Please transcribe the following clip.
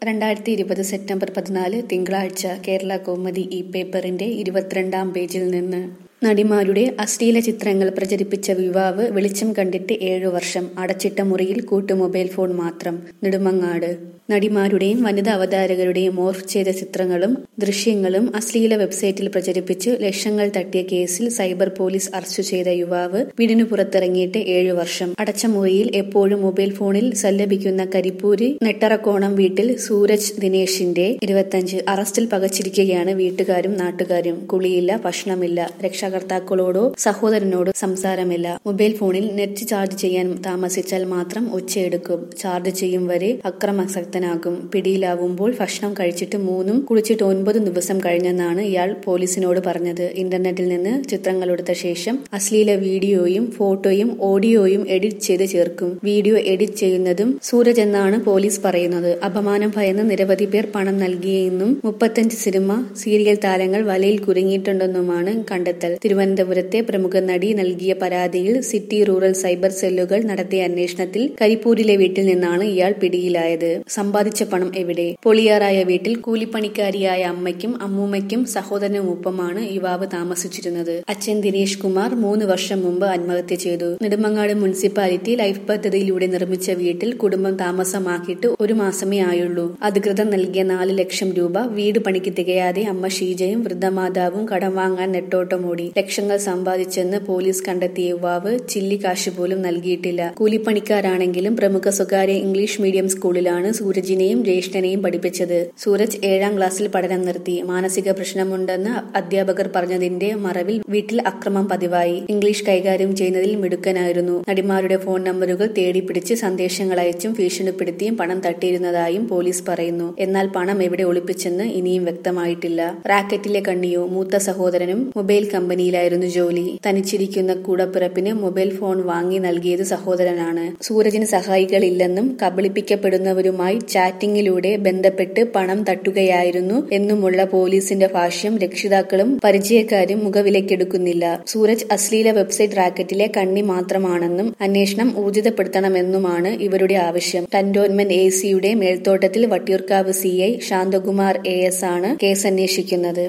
രണ്ടായിരത്തി ഇരുപത് സെപ്റ്റംബർ പതിനാല് തിങ്കളാഴ്ച കേരള കൗമുദി ഈ പേപ്പറിന്റെ ഇരുപത്തിരണ്ടാം പേജിൽ നിന്ന് നടിമാരുടെ അശ്ലീല ചിത്രങ്ങൾ പ്രചരിപ്പിച്ച യുവാവ് വെളിച്ചം കണ്ടിട്ട് ഏഴു വർഷം അടച്ചിട്ട മുറിയിൽ കൂട്ടു മൊബൈൽ ഫോൺ മാത്രം നെടുമങ്ങാട് നടിമാരുടെയും വനിതാ അവതാരകരുടെയും മോർഫ് ചെയ്ത ചിത്രങ്ങളും ദൃശ്യങ്ങളും അശ്ലീല വെബ്സൈറ്റിൽ പ്രചരിപ്പിച്ച് ലക്ഷങ്ങൾ തട്ടിയ കേസിൽ സൈബർ പോലീസ് അറസ്റ്റ് ചെയ്ത യുവാവ് വീടിനു പുറത്തിറങ്ങിയിട്ട് ഏഴു വർഷം അടച്ച മുറിയിൽ എപ്പോഴും മൊബൈൽ ഫോണിൽ സല്ലപിക്കുന്ന കരിപ്പൂര് നെട്ടറക്കോണം വീട്ടിൽ സൂരജ് ദിനേശിന്റെ ഇരുപത്തഞ്ച് അറസ്റ്റിൽ പകച്ചിരിക്കുകയാണ് വീട്ടുകാരും നാട്ടുകാരും കുളിയില്ല ഭക്ഷണമില്ല രക്ഷാകർത്താക്കളോടോ സഹോദരനോടോ സംസാരമില്ല മൊബൈൽ ഫോണിൽ നെറ്റ് ചാർജ് ചെയ്യാൻ താമസിച്ചാൽ മാത്രം ഒച്ചയെടുക്കും ചാർജ് ചെയ്യും വരെ അക്രമാസക്തനാകും പിടിയിലാവുമ്പോൾ ഭക്ഷണം കഴിച്ചിട്ട് മൂന്നും കുളിച്ചിട്ട് ഒൻപത് ദിവസം കഴിഞ്ഞെന്നാണ് ഇയാൾ പോലീസിനോട് പറഞ്ഞത് ഇന്റർനെറ്റിൽ നിന്ന് ചിത്രങ്ങളെടുത്ത ശേഷം അശ്ലീല വീഡിയോയും ഫോട്ടോയും ഓഡിയോയും എഡിറ്റ് ചെയ്ത് ചേർക്കും വീഡിയോ എഡിറ്റ് ചെയ്യുന്നതും സൂരജ് എന്നാണ് പോലീസ് പറയുന്നത് അപമാനം ഭയന്ന് നിരവധി പേർ പണം നൽകിയെന്നും മുപ്പത്തഞ്ച് സിനിമ സീരിയൽ താരങ്ങൾ വലയിൽ കുരുങ്ങിയിട്ടുണ്ടെന്നുമാണ് കണ്ടെത്തൽ തിരുവനന്തപുരത്തെ പ്രമുഖ നടി നൽകിയ പരാതിയിൽ സിറ്റി റൂറൽ സൈബർ സെല്ലുകൾ നടത്തിയ അന്വേഷണത്തിൽ കരിപ്പൂരിലെ വീട്ടിൽ നിന്നാണ് ഇയാൾ പിടിയിലായത് സമ്പാദിച്ച പണം എവിടെ പൊളിയാറായ വീട്ടിൽ കൂലിപ്പണിക്കാരിയായ അമ്മയ്ക്കും അമ്മൂമ്മയ്ക്കും സഹോദരനുമൊപ്പമാണ് യുവാവ് താമസിച്ചിരുന്നത് അച്ഛൻ ദിനേഷ് കുമാർ മൂന്ന് വർഷം മുമ്പ് ആത്മഹത്യ ചെയ്തു നെടുമങ്ങാട് മുനിസിപ്പാലിറ്റി ലൈഫ് പദ്ധതിയിലൂടെ നിർമ്മിച്ച വീട്ടിൽ കുടുംബം താമസമാക്കിയിട്ട് ഒരു മാസമേ ആയുള്ളൂ അധികൃതർ നൽകിയ നാല് ലക്ഷം രൂപ വീട് പണിക്ക് തികയാതെ അമ്മ ഷീജയും വൃദ്ധമാതാവും കടം വാങ്ങാൻ നെട്ടോട്ടമോടി ലക്ഷങ്ങൾ സമ്പാദിച്ചെന്ന് പോലീസ് കണ്ടെത്തിയ യുവാവ് ചില്ലി കാശ് പോലും നൽകിയിട്ടില്ല കൂലിപ്പണിക്കാരാണെങ്കിലും പ്രമുഖ സ്വകാര്യ ഇംഗ്ലീഷ് മീഡിയം സ്കൂളിലാണ് സൂരജിനെയും ജ്യേഷ്ഠനെയും പഠിപ്പിച്ചത് സൂരജ് ഏഴാം ക്ലാസ്സിൽ പഠനം നിർത്തി മാനസിക പ്രശ്നമുണ്ടെന്ന് അധ്യാപകർ പറഞ്ഞതിന്റെ മറവിൽ വീട്ടിൽ അക്രമം പതിവായി ഇംഗ്ലീഷ് കൈകാര്യം ചെയ്യുന്നതിൽ മിടുക്കനായിരുന്നു നടിമാരുടെ ഫോൺ നമ്പറുകൾ തേടിപ്പിടിച്ച് സന്ദേശങ്ങൾ അയച്ചും ഭീഷണിപ്പെടുത്തിയും പണം തട്ടിയിരുന്നതായും പോലീസ് പറയുന്നു എന്നാൽ പണം എവിടെ ഒളിപ്പിച്ചെന്ന് ഇനിയും വ്യക്തമായിട്ടില്ല റാക്കറ്റിലെ കണ്ണിയോ മൂത്ത സഹോദരനും മൊബൈൽ കമ്പനിയിലായിരുന്നു ജോലി തനിച്ചിരിക്കുന്ന കൂടപ്പിറപ്പിന് മൊബൈൽ ഫോൺ വാങ്ങി നൽകിയത് സഹോദരനാണ് സൂരജിന് സഹായികളില്ലെന്നും കബളിപ്പിക്കപ്പെടുന്നവരുമായി ചാറ്റിംഗിലൂടെ ബന്ധപ്പെട്ട് പണം തട്ടുകയായിരുന്നു എന്നുമുള്ള പോലീസിന്റെ ഭാഷ്യം രക്ഷിതാക്കളും പരിചയക്കാരും മുഖവിലക്കെടുക്കുന്നില്ല സൂരജ് അശ്ലീല വെബ്സൈറ്റ് റാക്കറ്റിലെ കണ്ണി മാത്രമാണെന്നും അന്വേഷണം ഊർജിതപ്പെടുത്തണമെന്നുമാണ് ഇവരുടെ ആവശ്യം കന്റോൺമെന്റ് എ സിയുടെ മേൽത്തോട്ടത്തിൽ Vattiyoorkavu C I Santhakumar A S ആണ് കേസ് അന്വേഷിക്കുന്നത്